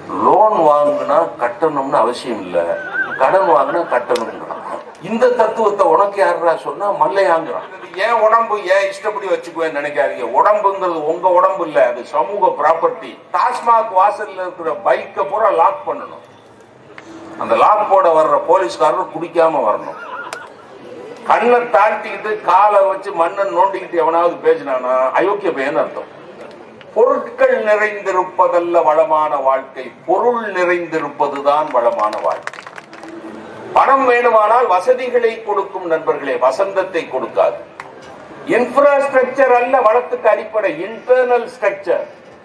Loan வாங்கினா கட்டணும்னு அவசியம் இல்ல கடன் வாங்கினா கட்டணும்ங்கிறான் இந்த தத்துவத்தை உனக்கு யாருடா சொன்னா மல்லையாங்கிறான் ஏன் உடம்பு ஏன் இஷ்டப்படி வச்சுக்குவேன்னு நினைக்காதீங்க உடம்புங்கிறது உங்க உடம்பு இல்ல அது சமூக ப்ராப்பர்ட்டி டாஸ்மாக் வாசல்ல இருக்கிற பைக்கை பூரா லாக் பண்ணணும் அந்த லாக் போட வர்ற போலீஸ்காரர் குடிக்காம வரணும் கண்ணை தாழ்த்திக்கிட்டு காலை வச்சு மண்ணை நோண்டிக்கிட்டு எவனாவது பேசினானா அயோக்கிய பையன் அர்த்தம் பொருட்கள் நிறைந்திருப்பதல்ல வளமான வாழ்க்கை பொருள் நிறைந்திருப்பதுதான் வளமான வாழ்க்கை பணம் வேணுமானால் வசதிகளை கொடுக்கும் நண்பர்களே வசந்தத்தை கொடுக்காது இன்ஃப்ராஸ்ட்ரக்சர் அல்ல வளத்துக்கு அடிப்படை இன்டர்னல் ஸ்ட்ரக்சர்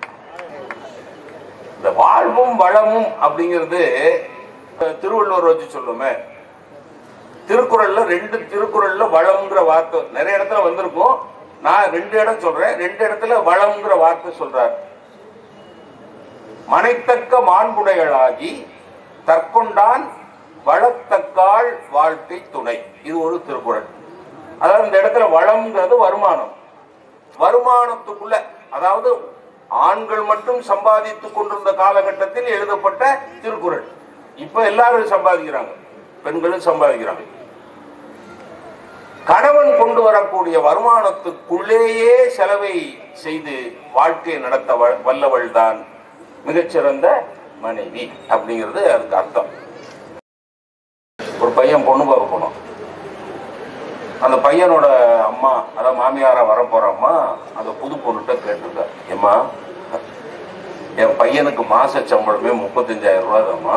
இந்த வாழ்வும் வளமும் அப்படிங்கிறது அஹ், திருவள்ளுவர் வச்சு சொல்லுமே திருக்குறள்ல ரெண்டு திருக்குறள்ல வளம்ங்கிற வார்த்தை நிறைய இடத்துல வந்திருக்கும் நான் ரெண்டு இடம் சொல்றேன் ரெண்டு இடத்துல வளம்ங்கிற வார்த்தை சொல்றார் மனைத்தக்க மாண்புடைகளாகி தற்கொண்டான் வளத்தக்கால் வாழ்க்கை துணை இது ஒரு திருக்குறள் அதாவது இந்த இடத்துல வளம்ங்கிறது வருமானம் வருமானத்துக்குள்ள அதாவது ஆண்கள் மட்டும் சம்பாதித்துக் கொண்டிருந்த காலகட்டத்தில் எழுதப்பட்ட திருக்குறள் இப்ப எல்லாரும் சம்பாதிக்கிறாங்க பெண்களும் சம்பாதிக்கிறாங்க கணவன் கொண்டு வரக்கூடிய வருமானத்துக்குள்ளேயே செலவை செய்து வாழ்க்கையை நடத்த வ- வல்லவள் தான் மிகச்சிறந்த மனைவி அப்படிங்கிறது அதுக்கு அர்த்தம் ஒரு பையன் பொண்ணு பார்க்க போனோம் அந்த பையனோட அம்மா அதாவது மாமியாரா வரப்போற அம்மா அந்த புது பொண்ணுகிட்ட கேட்டிருக்கா ஏம்மா என் பையனுக்கு மாச சம்பளமே முப்பத்தஞ்சாயிரம் ரூபாய் தாம்மா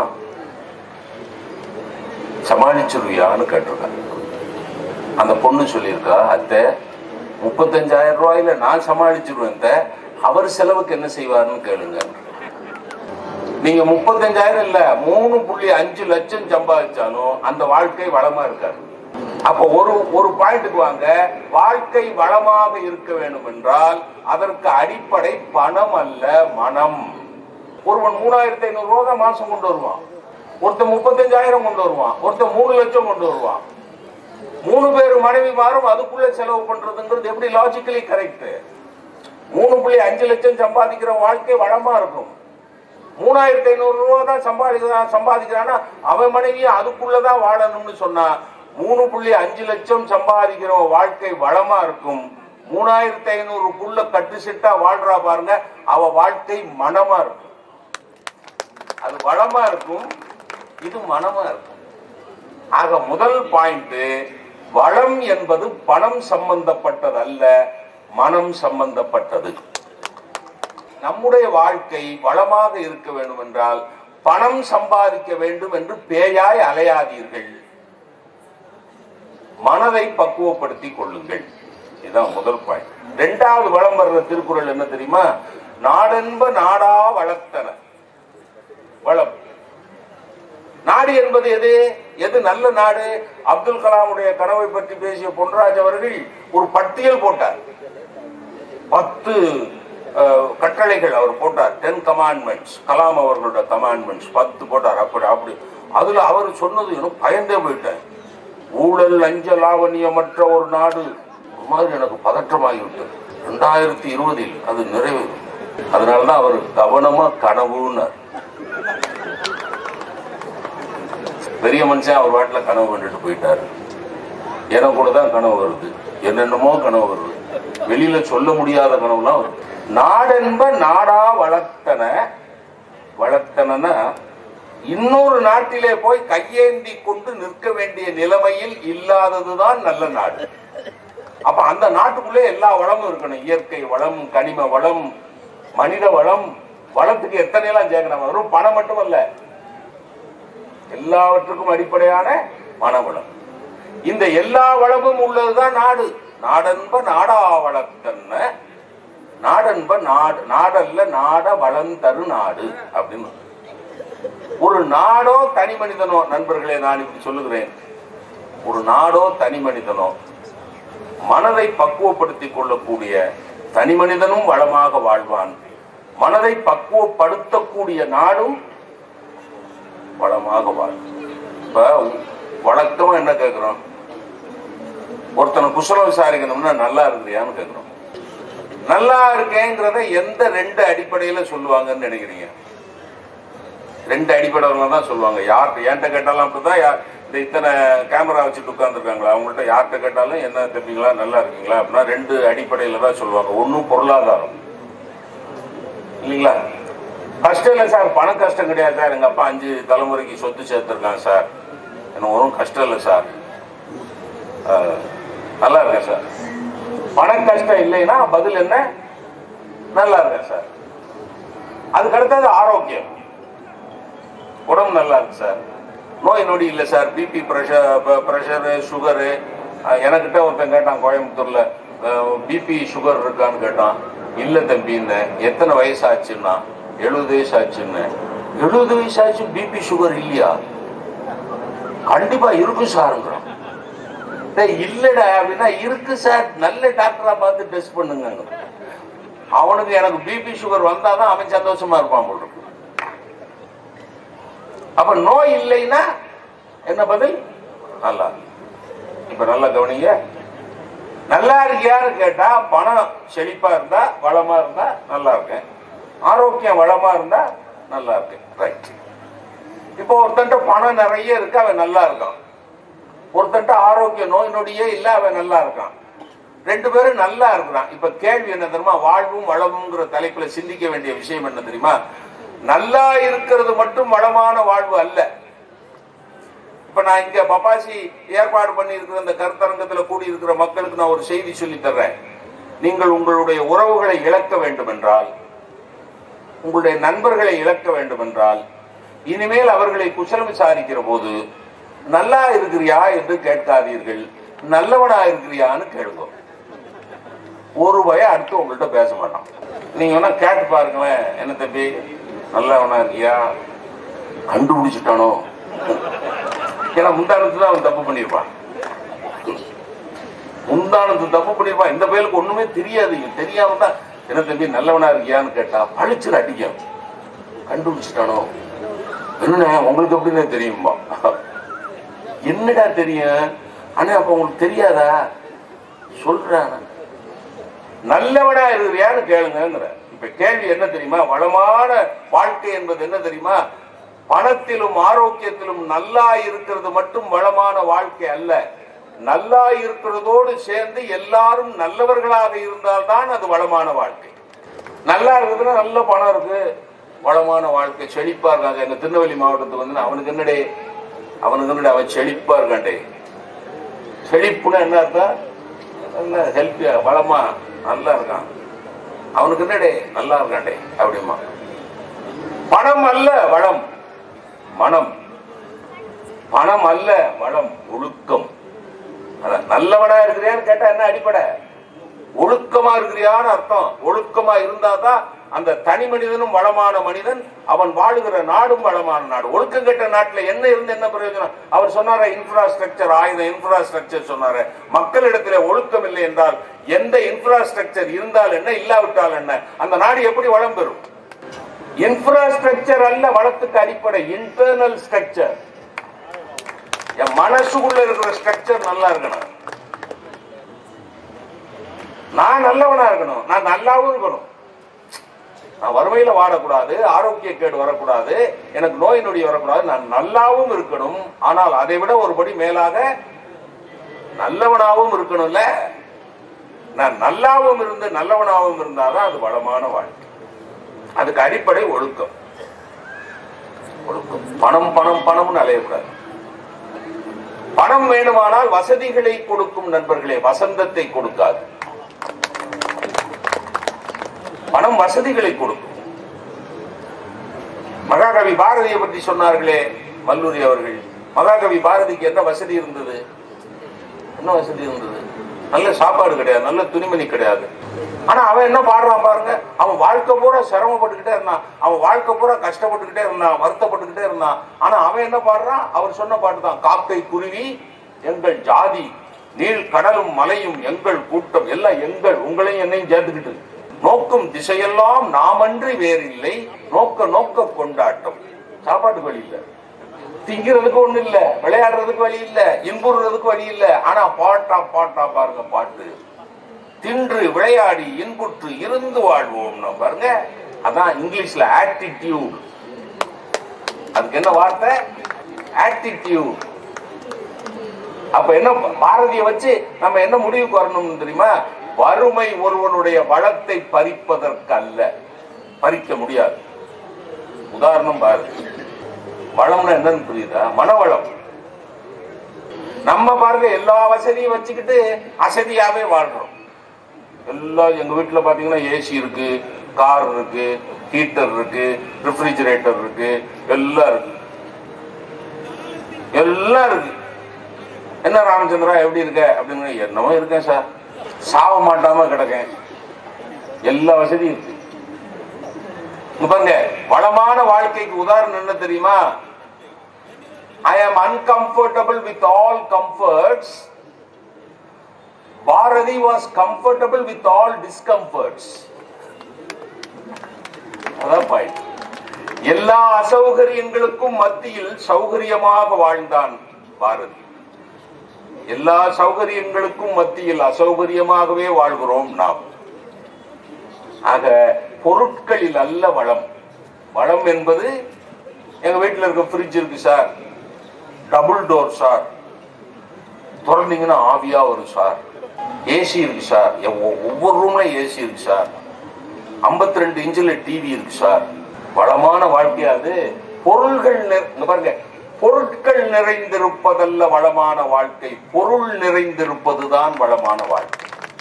சமாளிச்சிருவியான்னு கேட்டிருக்கேன் அந்த பொண்ணு சொல்லியிருக்கா அத்தை முப்பத்தஞ்சாயிரம் ரூபாயில நான் சமாளிச்சிருவேன் அத்தை. அவர் செலவுக்கு என்ன செய்வாருன்னு கேளுங்க நீங்க முப்பத்தஞ்சாயிரம் இல்ல மூணு புள்ளி அஞ்சு லட்சம் சம்பாதிச்சாலும் அந்த வாழ்க்கை வளமா இருக்காது அப்போ ஒரு ஒரு பாயிண்ட்டுக்கு வாங்க வாழ்க்கை வளமாக இருக்க வேண்டும் என்றால் அதற்கு அடிப்படை பணம் அல்ல மனம் ஒருவன் மூணாயிரத்தி ஐநூறு ரூபா தான் மாசம் கொண்டு வருவான் ஒருத்தன் முப்பத்தஞ்சாயிரம் கொண்டு வருவான் ஒருத்தன் மூணு லட்சம் கொண்டு வருவான் மூணு பேர் மனைவி மாறும் அதுக்குள்ள செலவு பண்றதுங்கிறது எப்படி லாஜிக்கலி கரெக்ட் மூணு புள்ளி அஞ்சு லட்சம் சம்பாதிக்கிற வாழ்க்கை வளமா இருக்கும் மூணாயிரத்தி ஐநூறு ரூபா தான் சம்பாதிக்கிறான் சம்பாதிக்கிறான்னா அவன் மனைவியும் அதுக்குள்ளதான் வாழணும்னு சொன்னா மூணு புள்ளி அஞ்சு லட்சம் சம்பாதிக்கிற வாழ்க்கை வளமா இருக்கும் மூணாயிரத்தி ஐநூறுக்குள்ள கட்டு சிட்டா வாழ்றா பாருங்க அவ வாழ்க்கை மனமா இருக்கும் அது வளமா இருக்கும் இது மனமா இருக்கும் ஆக முதல் பாயிண்ட் வளம் என்பது பணம் சம்பந்தப்பட்டது அல்ல மனம் சம்பந்தப்பட்டது நம்முடைய வாழ்க்கை வளமாக இருக்க வேண்டும் என்றால் பணம் சம்பாதிக்க வேண்டும் என்று பேயாய் அலையாதீர்கள் மனதை பக்குவப்படுத்திக் கொள்ளுங்கள் இதுதான் முதல் பாயிண்ட் இரண்டாவது வளம் வர்ற திருக்குறள் என்ன தெரியுமா நாடென்ப நாடா வளர்த்தன வளம் நாடு என்பது எது எது நல்ல நாடு அப்துல் கலாமுடைய கனவை பற்றி பேசிய பொன்ராஜ் அவர்கள் ஒரு பட்டியல் போட்டார் பத்து அஹ், கட்டளைகள் அவர் போட்டார் டென் கமாண்ட்மெண்ட்ஸ் கலாம் அவர்களோட கமாண்ட்மெண்ட்ஸ் பத்து போட்டார் அப்படி அப்படி அதுல அவர் சொன்னது எனக்கு பயந்தே போயிட்டேன் ஊழல் லஞ்ச லாவணியமற்ற ஒரு நாடு ஒரு மாதிரி எனக்கு பதற்றமாகிவிட்டது ரெண்டாயிரத்தி இருபதில் அது நிறைவேறும் அதனாலதான் அவர் கவனமா கனவுன்னார் பெரிய மனுஷன் அவர் வாட்டில கனவு கண்டுட்டு போயிட்டாரு எனக்கு கூட தான் கனவு வருது என்னென்னமோ கனவு வருது வெளியில சொல்ல முடியாத கனவுலாம் வருது நாடென்ப நாடா வளர்த்தன வளர்த்தனா இன்னொரு நாட்டிலே போய் கையேந்தி கொண்டு நிற்க வேண்டிய நிலைமையில் இல்லாததுதான் நல்ல நாடு அப்ப அந்த நாட்டுக்குள்ளே எல்லா வளமும் இருக்கணும் இயற்கை வளம் கனிம வளம் மனித வளம் வளத்துக்கு எத்தனை எல்லாம் சேர்க்கணும் வெறும் பணம் மட்டுமல்ல எல்லாவற்றுக்கும் அடிப்படையான மனவளம் இந்த எல்லா வளமும் உள்ளதுதான் நாடு நாடன்ப நாடா வளர்த்தன்ன நாடன்ப நாடு நாடல்ல நாட வளம் தரு நாடு அப்படின்னு ஒரு நாடோ தனி மனிதனோ நண்பர்களே நான் இப்படி சொல்லுகிறேன் ஒரு நாடோ தனி மனிதனோ மனதை பக்குவப்படுத்திக் கொள்ளக்கூடிய தனி மனிதனும் வளமாக வாழ்வான் மனதை பக்குவப்படுத்தக்கூடிய நாடும் வளமாக வாழும் இப்ப வழக்கமா என்ன கேட்கிறோம் ஒருத்தனை குசலம் விசாரிக்கணும்னா நல்லா இருக்கிறியான்னு கேட்கிறோம் நல்லா இருக்கேங்கிறத எந்த ரெண்டு அடிப்படையில சொல்லுவாங்கன்னு நினைக்கிறீங்க ரெண்டு அடிப்படையில் தான் சொல்லுவாங்க யார்கிட்ட என்கிட்ட கேட்டாலும் அப்படிதான் யார் இந்த இத்தனை கேமரா வச்சுட்டு உட்காந்துருக்காங்களா அவங்கள்ட்ட யார்கிட்ட கேட்டாலும் என்ன தம்பிங்களா நல்லா இருக்கீங்களா அப்படின்னா ரெண்டு அடிப்படையில் தான் சொல்லுவாங்க ஒன்றும் பொருளாதாரம் இல்லைங்களா கஷ்டம் இல்லை சார் பண கஷ்டம் கிடையாது சார் எங்க அப்பா அஞ்சு தலைமுறைக்கு சொத்து சேர்த்துருக்காங்க சார் எனக்கு ஒன்றும் கஷ்டம் இல்லை சார் அஹ், நல்லா இருக்கேன் சார் பண கஷ்டம் இல்லைன்னா பதில் என்ன நல்லா இருக்கேன் சார் அதுக்கு அடுத்தது ஆரோக்கியம் உடம்பு நல்லா இருக்கு சார் நோய் நொடி இல்லை sir BP pressure pressure sugar எனக்கிட்ட ஒருத்தன் கேட்டான் கோயம்புத்தூர்ல பிபி சுகர் இருக்கான்னு கேட்டான் இல்ல தம்பின்னு எத்தனை வயசு ஆச்சுன்னா எழுபது வயசு ஆச்சுன்னு எழுபது வயசு ஆச்சு பிபி சுகர் இல்லையா கண்டிப்பா இருக்கும் சாருங்கிறான் டேய், இல்லடா அப்படின்னா இருக்கு சார் நல்ல டாக்டரா பார்த்து டெஸ்ட் பண்ணுங்க அவனுக்கு எனக்கு பிபி சுகர் வந்தாதான் அவன் சந்தோஷமா இருப்பான் போல இருக்கு அப்ப நோய் இல்லைன்னா என்ன பதில் நல்லா இப்ப நல்லா கவனிங்க நல்லா இருக்கியான்னு கேட்டா பணம் செழிப்பா இருந்தா வளமா இருந்தா நல்லா இருக்கேன் ஆரோக்கியம் வளமா இருந்தா நல்லா இருக்கேன் ரைட் இப்போ ஒருத்தன்ட்ட பணம் நிறைய இருக்கு அவன் நல்லா இருக்கான் ஒருத்தன்ட்ட ஆரோக்கிய நோய் நொடியே இல்ல அவன் நல்லா இருக்கான் ரெண்டு பேரும் நல்லா இருக்கிறான் இப்ப கேள்வி என்ன தெரியுமா வாழ்வும் வளமுங்கிற தலைப்புல சிந்திக்க வேண்டிய விஷயம் என்ன தெரியுமா நல்லா இருக்கிறது மட்டும் வளமான வாழ்வு அல்ல இப்ப நான் இங்க பப்பாசி ஏற்பாடு பண்ணி இருக்கிற இந்த கருத்தரங்கத்துல கூடி இருக்கிற மக்களுக்கு நான் ஒரு செய்தி சொல்லி தர்றேன் நீங்கள் உங்களுடைய உறவுகளை இழக்க வேண்டும் என்றால் உங்களுடைய நண்பர்களை இழக்க வேண்டும் என்றால் இனிமேல் அவர்களை குசலம் விசாரிக்கிற போது நல்லா இருக்கிறியா என்று கேட்காதீர்கள் நல்லவனா இருக்கிறியான்னு கேளுங்க ஒரு பய அடுத்து உங்கள்கிட்ட பேச மாட்டான் நீங்க வேணா கேட்டு பாருங்களேன் என்ன தம்பி நல்லவனா இருக்கியா கண்டுபிடிச்சிட்டானோ ஏன்னா முந்தானத்து தான் அவன் தப்பு பண்ணியிருப்பான் முந்தானத்து தப்பு பண்ணியிருப்பான் இந்த பயலுக்கு ஒண்ணுமே தெரியாது தெரியாம தான் என்ன தம்பி நல்லவனா இருக்கியான்னு கேட்டா பழிச்சு அடிக்கும் கண்டுபிடிச்சிட்டானோ என்ன உங்களுக்கு எப்படின்னு தெரியுமா என்னடா தெரியும் ஆனா அப்ப உங்களுக்கு தெரியாதா சொல்றான் நல்லவனா இருக்கிறியான்னு கேளுங்கிற இப்ப கேள்வி என்ன தெரியுமா வளமான வாழ்க்கை என்பது என்ன தெரியுமா பணத்திலும் ஆரோக்கியத்திலும் நல்லா இருக்கிறது மட்டும் வளமான வாழ்க்கை அல்ல நல்லா இருக்கிறதோடு சேர்ந்து எல்லாரும் நல்லவர்களாக இருந்தால்தான் அது வளமான வாழ்க்கை நல்லா இருக்குதுன்னா நல்ல பணம் இருக்கு வளமான வாழ்க்கை செழிப்பா இருக்காங்க எங்க திருநெல்வேலி மாவட்டத்துக்கு வந்து அவனுக்கு என்னடே அவனுக்கு என்னடே அவன் செழிப்பா இருக்காண்டே செழிப்புன்னா என்ன அர்த்தம் நல்ல ஹெல்த்தியா வளமா நல்லா இருக்கான் அவனுக்கு என்னடே நல்லா இருக்காண்டே அப்படிமா பணம் அல்ல வளம் மனம் பணம் அல்ல வளம் ஒழுக்கம் அதான் நல்லவனா இருக்கிறியான்னு கேட்டா என்ன அடிப்படை ஒழுக்கமா இருக்கிறியான்னு அர்த்தம் ஒழுக்கமா இருந்தாதான் அந்த தனி மனிதனும் வளமான மனிதன் அவன் வாழுகிற நாடும் வளமான நாடு ஒழுக்கம் கெட்ட நாட்டுல என்ன இருந்து என்ன பிரயோஜனம் அவர் சொன்னார இன்ஃப்ராஸ்ட்ரக்சர் ஆயுதம் இன்ஃப்ராஸ்ட்ரக்சர் சொன்னாரு மக்களிடத்திலே ஒழுக்கம் இல்லை என்றால் எந்த இன்ஃப்ராஸ்ட்ரக்சர் இருந்தால் என்ன இல்லாவிட்டால் என்ன அந்த நாடு எப்படி வளம் பெறும் இன்ஃப்ராஸ்ட்ரக்சர் அல்ல வளத்துக்கு அடிப்படை இன்டர்னல் ஸ்ட்ரக்சர் என் மனசுக்குள்ள இருக்கிற ஸ்ட்ரக்சர் நல்லா இருக்கணும் நான் நல்லவனா இருக்கணும் நான் நல்லாவும் இருக்கணும் நான் வறுமையில வாடக்கூடாது ஆரோக்கிய கேடு வரக்கூடாது எனக்கு நோய் நொடி வரக்கூடாது நான் நல்லாவும் இருக்கணும் ஆனால் அதை விட ஒருபடி மேலாக நல்லவனாவும் இருக்கணும்ல நான் நல்லாவும் இருந்து நல்லவனாவும் இருந்தாதான் அது வளமான வாழ்க்கை அதுக்கு அடிப்படை ஒழுக்கம் ஒழுக்கம் பணம் பணம் பணம்னு அலையக்கூடாது பணம் வேணுமானால் வசதிகளை கொடுக்கும் நண்பர்களே வசந்தத்தை கொடுக்காது பணம் வசதிகளை கொடுக்கும் மகாகவி பாரதியை பற்றி சொன்னார்களே மல்லூரி அவர்கள் மகாகவி பாரதிக்கு என்ன வசதி இருந்தது என்ன வசதி இருந்தது நல்ல சாப்பாடு கிடையாது நல்ல துணிமணி கிடையாது ஆனா அவன் என்ன பாடுறான் பாருங்க அவன் வாழ்க்கை பூரா சிரமப்பட்டுக்கிட்டே இருந்தான் அவன் வாழ்க்கை பூரா கஷ்டப்பட்டுக்கிட்டே இருந்தான் வருத்தப்பட்டுக்கிட்டே இருந்தான் ஆனா அவன் என்ன பாடுறான் அவர் சொன்ன பாட்டு தான் காக்கை குருவி எங்கள் ஜாதி நீள் கடலும் மலையும் எங்கள் கூட்டம் எல்லாம் எங்கள் உங்களையும் என்னையும் சேர்த்துக்கிட்டு நோக்கும் திசையெல்லாம் நாமன்றி வேறில்லை நோக்க நோக்க கொண்டாட்டம் சாப்பாட்டுக்கு வழி இல்லை திங்கிறதுக்கு ஒண்ணு இல்ல விளையாடுறதுக்கு வழி இல்ல இன்புறதுக்கு வழி இல்ல ஆனா பாட்டா பாட்டா பாருங்க பாட்டு தின்று விளையாடி இன்புற்று இருந்து வாழ்வோம் பாருங்க அதான் இங்கிலீஷ்ல ஆட்டிடியூட் அதுக்கு என்ன வார்த்தை ஆட்டிடியூட் அப்ப என்ன பாரதிய வச்சு நம்ம என்ன முடிவுக்கு வரணும் தெரியுமா வறுமை ஒருவனுடைய வளத்தை பறிப்பதற்கு அல்ல பறிக்க முடியாது உதாரணம் பாரு வளம்னா என்னன்னு புரியுதா மனவளம் நம்ம பாருங்க எல்லா வசதியும் வச்சுக்கிட்டு அசதியாவே வாழ்றோம் எல்லாம் எங்க வீட்டுல பாத்தீங்கன்னா ஏசி இருக்கு கார் இருக்கு ஹீட்டர் இருக்கு ரெஃப்ரிஜிரேட்டர் இருக்கு எல்லாம் இருக்கு எல்லாம் இருக்கு என்ன ராமச்சந்திரா எப்படி இருக்க அப்படின்னு என்னமோ இருக்கேன் சார் சாவ மாட்டாம கிடக்கேன் எல்லா வசதியும் இருக்கு இங்க பாருங்க வளமான வாழ்க்கைக்கு உதாரணம் என்ன தெரியுமா ஐ ஆம் uncomfortable with all comforts Bharathi was comfortable with all discomforts அதான் பாயிண்ட் எல்லா அசௌகரியங்களுக்கும் மத்தியில் சௌகரியமாக வாழ்ந்தான் பாரதி எல்லா சௌகரியங்களுக்கும் மத்தியில் அசௌகரியமாகவே வாழ்கிறோம் நாம் ஆக பொருட்களில் அல்ல வளம் வளம் என்பது எங்க வீட்டுல இருக்க ஃப்ரிட்ஜ் இருக்கு சார் டபுள் டோர் சார் திறந்தீங்கன்னா ஆவியா வரும் சார் ஏசி இருக்கு சார் ஒ- ஒவ்வொரு ரூம்ல ஏசி இருக்கு சார் 52 ரெண்டு இன்ச்சில் டிவி இருக்கு சார் வளமான வாழ்க்கையா அது பொருள்கள் நிற- இங்க பாருங்க பொருட்கள் நிறைந்திருப்பதல்ல வளமான வாழ்க்கை பொருள் நிறைந்திருப்பதுதான் வளமான வாழ்க்கை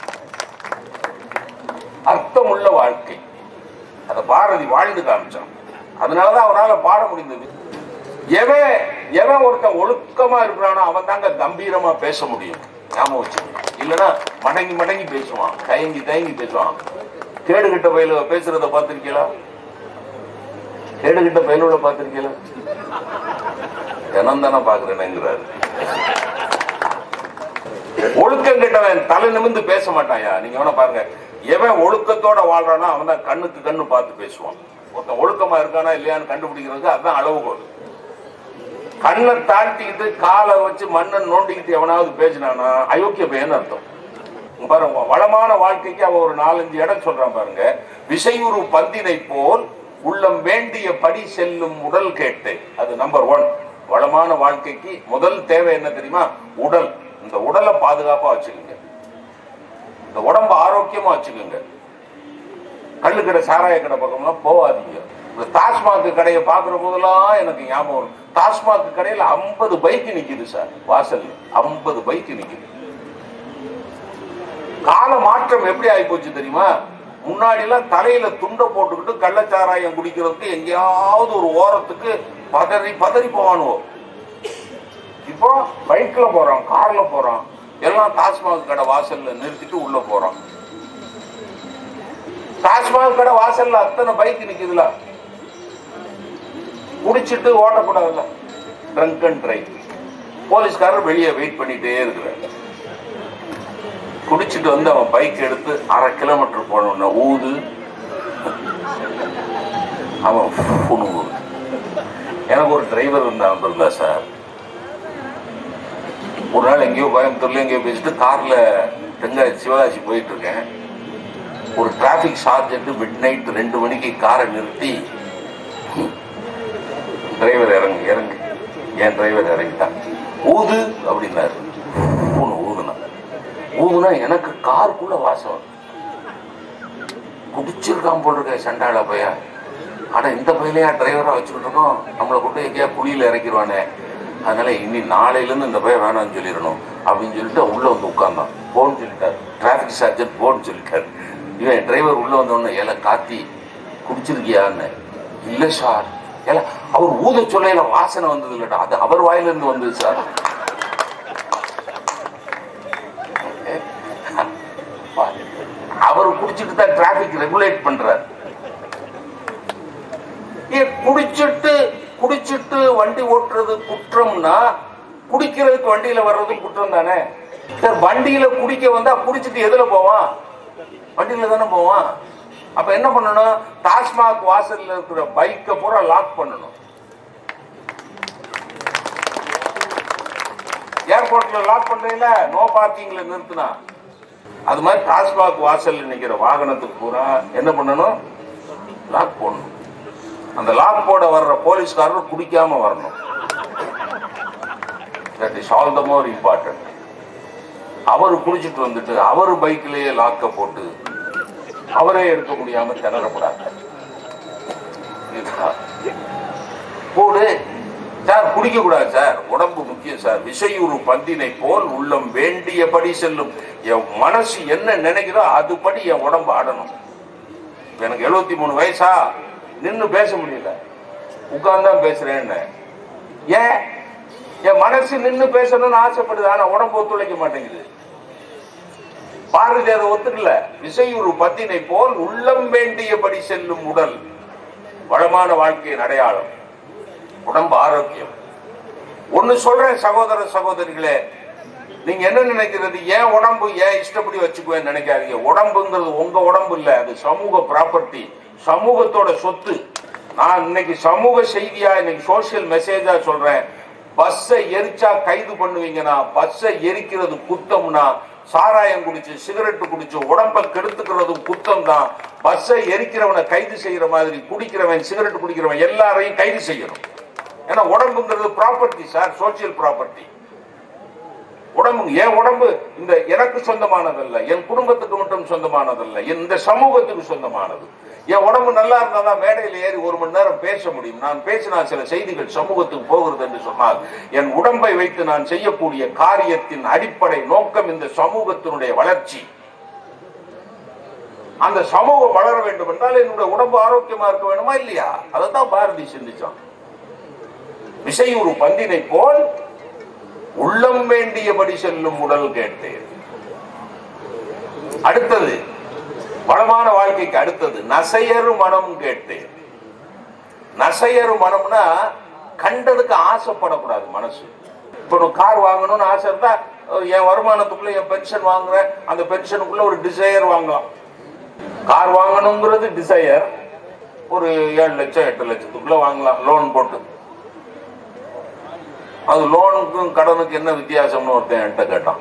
அர்த்தமுள்ள வாழ்க்கை அத பாரதி வாழ்ந்து காமிச்சான் அதனாலதான் அவனால பாட முடிந்தது எவன் எவன் ஒருத்தன் ஒழுக்கமா இருக்கிறானோ அவன் தாங்க கம்பீரமா பேச முடியும் ஞாபகம் வச்சுக்கோங்க இல்லைன்னா மடங்கி மடங்கி பேசுவான் தயங்கி தயங்கி பேசுவான் கேடுகிட்ட பயில பேசுறத பார்த்திருக்கீங்களா கேடுகிட்ட பயிலோட பார்த்திருக்கீங்களா தினம் தானே பாக்குறேன்ங்கிறாரு ஒழுக்கம் கிட்டவன் தலை நிமிந்து பேச மாட்டாயா நீங்க வேணா பாருங்க எவன் ஒழுக்கத்தோட வாழ்றானோ அவன் தான் கண்ணுக்கு கண்ணு பார்த்து பேசுவான் ஒருத்தன் ஒழுக்கமா இருக்கானா இல்லையான்னு கண்டுபிடிக்கிறதுக்கு அதுதான் அளவுகோல் கண்ணை தாழ்த்திக்கிட்டு காலை வச்சு மண்ணை நோண்டிக்கிட்டு எவனாவது பேசினானா அயோக்கிய பையன் அர்த்தம் இங்க பாருங்க வளமான வாழ்க்கைக்கு அவன் ஒரு நாலஞ்சு இடம் சொல்றான் பாருங்க விசையுறு பந்தினை போல் உள்ளம் வேண்டிய படி செல்லும் உடல் கேட்டு அது நம்பர் ஒன் வளமான வாழ்க்கைக்கு முதல் தேவை என்ன தெரியுமா உடல் இந்த உடலை பாதுகாப்பா வச்சுக்கோங்க இந்த உடம்ப ஆரோக்கியமா வச்சுக்கோங்க கள்ளு கடை சாராய கடை பக்கம்லாம் போகாதீங்க இந்த டாஸ்மாக் கடையை பார்க்குற போதெல்லாம் எனக்கு ஞாபகம் வரும் டாஸ்மாக் கடையில் ஐம்பது பைக் நிக்குது சார் வாசல் ஐம்பது பைக் நிக்குது கால மாற்றம் எப்படி ஆகி போச்சு தெரியுமா முன்னாடி எல்லாம் தலையில துண்டை போட்டுக்கிட்டு கள்ளச்சாராயம் குடிக்கிறதுக்கு எங்கேயாவது ஒரு ஓரத்துக்கு பதறி பதறி போவானுவோ இப்போ பைக்ல போறோம் கார்ல போறோம் எல்லாம் டாஸ்மாக் கடை வாசல்ல நிறுத்திட்டு உள்ள போறோம் டாஸ்மாக் கடை வாசல்ல அத்தனை பைக் நிக்குதுல குடிச்சிட்டு ஓட்டக்கூடாதுல்ல ட்ரங்க் அண்ட் டிரைவ் போலீஸ்காரர் வெளியே வெயிட் பண்ணிட்டே இருக்கிறார் குடிச்சிட்டு வந்து அவன் பைக் எடுத்து அரை கிலோமீட்டர் போனோம்னா ஊது அவன் புணுவு எனக்கு ஒரு டிரைவர் இருந்தான் இருந்தா சார் ஒரு நாள் எங்கேயோ கோயம்புத்தூர்ல எங்கேயோ பேசிட்டு கார்ல தெங்காசி சிவகாசி போயிட்டு இருக்கேன் ஒரு டிராபிக் சார்ஜென்ட் மிட் நைட் ரெண்டு மணிக்கு காரை நிறுத்தி டிரைவர் இறங்கு இறங்கு என் டிரைவர் இறங்கிட்டான் ஊது அப்படின்னாரு ஒன்று ஊதுனா ஊதுனா எனக்கு காருக்குள்ள வாசம் வருது. குடிச்சிருக்கான் போல் இருக்க சண்டாள பையன் ஆனா இந்த பையனையா டிரைவரா வச்சுக்கிட்டு இருக்கோம் நம்மளை கொண்டு எங்கேயா குழியில இறக்கிடுவானே அதனால இனி நாளையில இருந்து இந்த பையன் வேணாம்னு சொல்லிடணும் அப்படின்னு சொல்லிட்டு உள்ள வந்து உட்கார்ந்தான் போன்னு சொல்லிட்டாரு டிராபிக் சர்ஜன் போன்னு சொல்லிட்டாரு இவன் டிரைவர் உள்ள வந்த உடனே ஏல காத்தி குடிச்சிருக்கியான்னு இல்ல சார் ஏல அவர் ஊத சொல்லையில வாசனை வந்தது இல்லடா அது அவர் வாயில இருந்து வந்தது சார் அவர் குடிச்சிட்டு தான் டிராபிக் ரெகுலேட் பண்றார் ஏன் குடிச்சிட்டு குடிச்சிட்டு வண்டி ஓட்டுறது குற்றம்னா குடிக்கிறதுக்கு வண்டியில வர்றது குற்றம் தானே சார் வண்டியில குடிக்க வந்தா குடிச்சிட்டு எதுல போவான் வண்டியில தானே போவான் அப்ப என்ன பண்ணணும் டாஸ்மாக் வாசல்ல இருக்கிற பைக்கை பூரா லாக் பண்ணணும் ஏர்போர்ட்ல லாக் பண்றீங்களா நோ பார்க்கிங்ல நிறுத்தினா அது மாதிரி டாஸ்மாக் வாசல்ல நிக்கிற வாகனத்துக்கு பூரா என்ன பண்ணணும் லாக் போடணும் அந்த லாக் போட வர்ற போலீஸ்காரர் குடிக்காம வரணும் that is all the more important அவர் குடிச்சிட்டு வந்துட்டு அவர் பைக்கிலேயே லாக்க போட்டு அவரே எடுக்க முடியாம திணறக்கூடாது இதுதான். போடு சார் குடிக்க கூடாது சார் உடம்பு முக்கியம் சார் விசையுறு பந்தினை போல் உள்ளம் வேண்டியபடி செல்லும் என் மனசு என்ன நினைக்கிறோ அதுபடி என் உடம்பு ஆடணும் இப்ப எனக்கு எழுபத்தி மூணு வயசா நின்னு பேச முடியல உட்கார்ந்தான் பேசுறேன்னு ஏன் என் மனசு நின்னு பேசணும்னு ஆசைப்படுது ஆனா உடம்பு ஒத்துழைக்க மாட்டேங்குது பாரதி அதை ஒத்துக்கல விசையுறு பத்தினை போல் உள்ளம் வேண்டியபடி செல்லும் உடல் வளமான வாழ்க்கையின் அடையாளம் உடம்பு ஆரோக்கியம் ஒன்னு சொல்றேன் சகோதர சகோதரிகளே நீங்க என்ன நினைக்கிறது ஏன் உடம்பு ஏன் இஷ்டப்படி வச்சுக்குவேன் நினைக்காதீங்க உடம்புங்கிறது உங்க உடம்பு இல்ல அது சமூக ப்ராப்பர்ட்டி சமூகத்தோட சொத்து நான் இன்னைக்கு சமூக செய்தியா இன்னைக்கு சோசியல் மெசேஜா சொல்றேன் பஸ்ஸை எரிச்சா கைது பண்ணுவீங்கன்னா பஸ்ஸை எரிக்கிறது குத்தம்னா சாராயம் குடிச்சு சிகரெட் குடிச்சு உடம்ப கெடுத்துக்கிறது குத்தம் தான் பஸ்ஸை எரிக்கிறவனை கைது செய்யற மாதிரி குடிக்கிறவன் சிகரெட் குடிக்கிறவன் எல்லாரையும் கைது செய்யணும் ஏன்னா உடம்புங்கிறது ப்ராப்பர்ட்டி சார் சோசியல் ப்ராப்பர்ட்டி உடம்பு என் உடம்பு இந்த எனக்கு சொந்தமானதல்ல என் குடும்பத்துக்கு மட்டும் சொந்தமானதல்ல இந்த சமூகத்துக்கு சொந்தமானது என் உடம்பு நல்லா இருந்தா தான் மேடையில் ஏறி ஒரு மணி நேரம் பேச முடியும் நான் பேசினா சில செய்திகள் சமூகத்துக்கு போகிறது என்று சொன்னால் என் உடம்பை வைத்து நான் செய்யக்கூடிய காரியத்தின் அடிப்படை நோக்கம் இந்த சமூகத்தினுடைய வளர்ச்சி அந்த சமூகம் வளர வேண்டும் என்றால் என்னுடைய உடம்பு ஆரோக்கியமா இருக்க வேணுமா இல்லையா அதைத்தான் பாரதி சிந்திச்சான் விசையுறு பந்தினை போல் உள்ளம் வேண்டியபடி செல்லும் உடல் கேட்டேன் அடுத்தது வளமான வாழ்க்கைக்கு அடுத்தது நசையறு மனம் கேட்டேன் நசையறு மனம்னா கண்டதுக்கு ஆசைப்படக்கூடாது மனசு இப்போ ஒரு கார் வாங்கணும்னு ஆசை இருந்தா என் வருமானத்துக்குள்ள என் பென்ஷன் வாங்குறேன் அந்த பென்ஷனுக்குள்ள ஒரு டிசையர் வாங்கலாம் கார் வாங்கணுங்கிறது டிசையர் ஒரு ஏழு லட்சம் எட்டு லட்சத்துக்குள்ள வாங்கலாம் லோன் போட்டு அது லோனுக்கும் கடனுக்கு என்ன வித்தியாசம்னு ஒருத்தன் என்கிட்ட கேட்டான்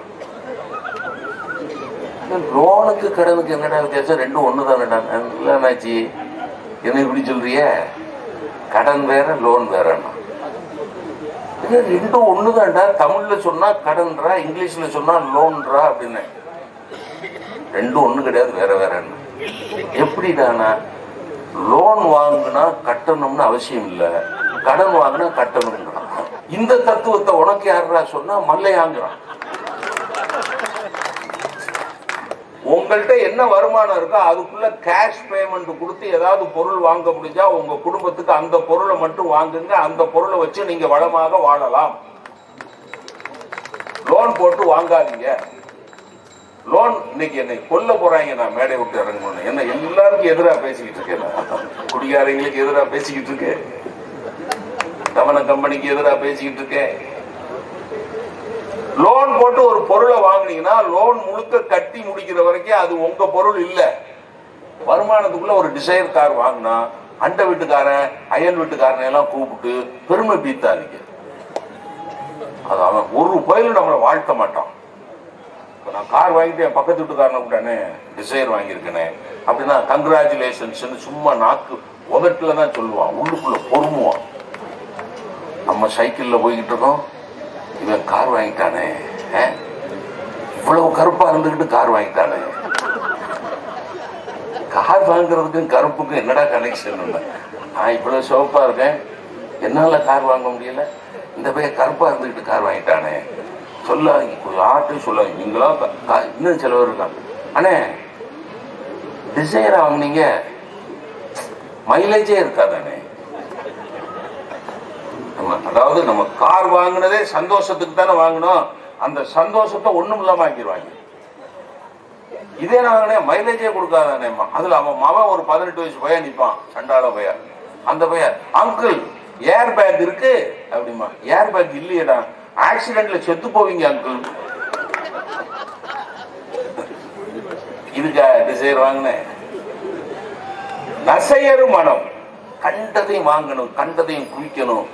லோனுக்கு கடனுக்கு என்னடா வித்தியாசம் ரெண்டும் ஒண்ணு தானடா இல்லைனாச்சி என்ன இப்படி சொல்றிய கடன் வேற லோன் வேறன்னா இது ரெண்டும் ஒண்ணுதான்டா தமிழ்ல சொன்னா கடன்றா இங்கிலீஷ்ல சொன்னா லோன்றா அப்படின்னு ரெண்டும் ஒண்ணு கிடையாது வேற வேறன்னு எப்படிடானா லோன் வாங்கினா கட்டணும்னு அவசியம் இல்ல கடன் வாங்கினா கட்டணும்ன்றான் இந்த தத்துவத்தை உனக்கு யாரா சொன்னா மல்லையாங்கிறான் உங்கள்கிட்ட என்ன வருமானம் இருக்கோ அதுக்குள்ள கேஷ் பேமெண்ட் கொடுத்து ஏதாவது பொருள் வாங்க முடிஞ்சா உங்க குடும்பத்துக்கு அந்த பொருளை மட்டும் வாங்குங்க அந்த பொருளை வச்சு நீங்க வளமாக வாழலாம் லோன் போட்டு வாங்காதீங்க லோன் இன்னைக்கு என்னை கொல்ல போறாங்க நான் மேடை விட்டு இறங்கணும் என்ன எல்லாருக்கும் எதிராக பேசிக்கிட்டு இருக்கேன் நான். குடிகாரங்களுக்கு எதிராக பேசிக்கிட்டு இருக்கேன் தவண கம்பெனிக்கு எதிராக பேசிக்கிட்டு இருக்கேன் லோன் போட்டு ஒரு பொருளை வாங்குனீங்கன்னா லோன் முழுக்க கட்டி முடிக்கிற வரைக்கும் அது உங்க பொருள் இல்ல வருமானத்துக்குள்ள ஒரு டிசைர் கார் வாங்கினா அண்டை வீட்டுக்காரன் அயல் வீட்டுக்காரனை எல்லாம் கூப்பிட்டு பெருமை பீத்தாதீங்க அது அவன் ஒரு பயிலும் நம்மளை வாழ்த்த மாட்டான் இப்ப நான் கார் வாங்கிட்டு என் பக்கத்து வீட்டுக்காரனை கூட்டானே டிசைர் வாங்கியிருக்கேனே அப்படின்னா கங்க்ராச்சுலேஷன்ஸ் சும்மா நாக்கு உதட்டுல தான் சொல்லுவான் உள்ளுக்குள்ள பொறுமுவான் நம்ம சைக்கிள்ல போய்கிட்டு இருக்கோம் இவன் கார் வாங்கிட்டானே ஆ? இவ்வளவு கருப்பா இருந்துகிட்டு கார் வாங்கிட்டானே கார் வாங்குறதுக்கும் கருப்புக்கும் என்னடா கனெக்ஷன் நான் இவ்வளவு சிவப்பா இருக்கேன் என்னால கார் வாங்க முடியல இந்த பையன் கருப்பா இருந்துகிட்டு கார் வாங்கிட்டானே சொல்லாதீங்க யார்ட்டையும் சொல்லாதீங்க நீங்களா க- கா- இன்னும் சிலவர் இருக்காங்க அண்ணே டிசைர் வாங்குனீங்க மைலேஜே இருக்காதானே நம்ம அதாவது நம்ம கார் வாங்கினதே சந்தோஷத்துக்கு தானே வாங்கினோம் அந்த சந்தோஷத்தை ஒண்ணும் இல்லாம ஆக்கிடுவாங்க இதே நான் வாங்கினேன் மைலேஜே கொடுக்காதானே அதுல அவன் மகன் ஒரு பதினெட்டு வயசு பையன் நிப்பான் சண்டாள பையன் அந்த பையன் அங்கிள் ஏர் பேக் இருக்கு அப்படிமா ஏர் பேக் இல்லையடா ஆக்சிடென்ட்ல செத்து போவீங்க அங்கிள் இதுக்கா டிசைர் வாங்கினேன் நசையறு மனம் கண்டதையும் வாங்கணும் கண்டதையும் குவிக்கணும்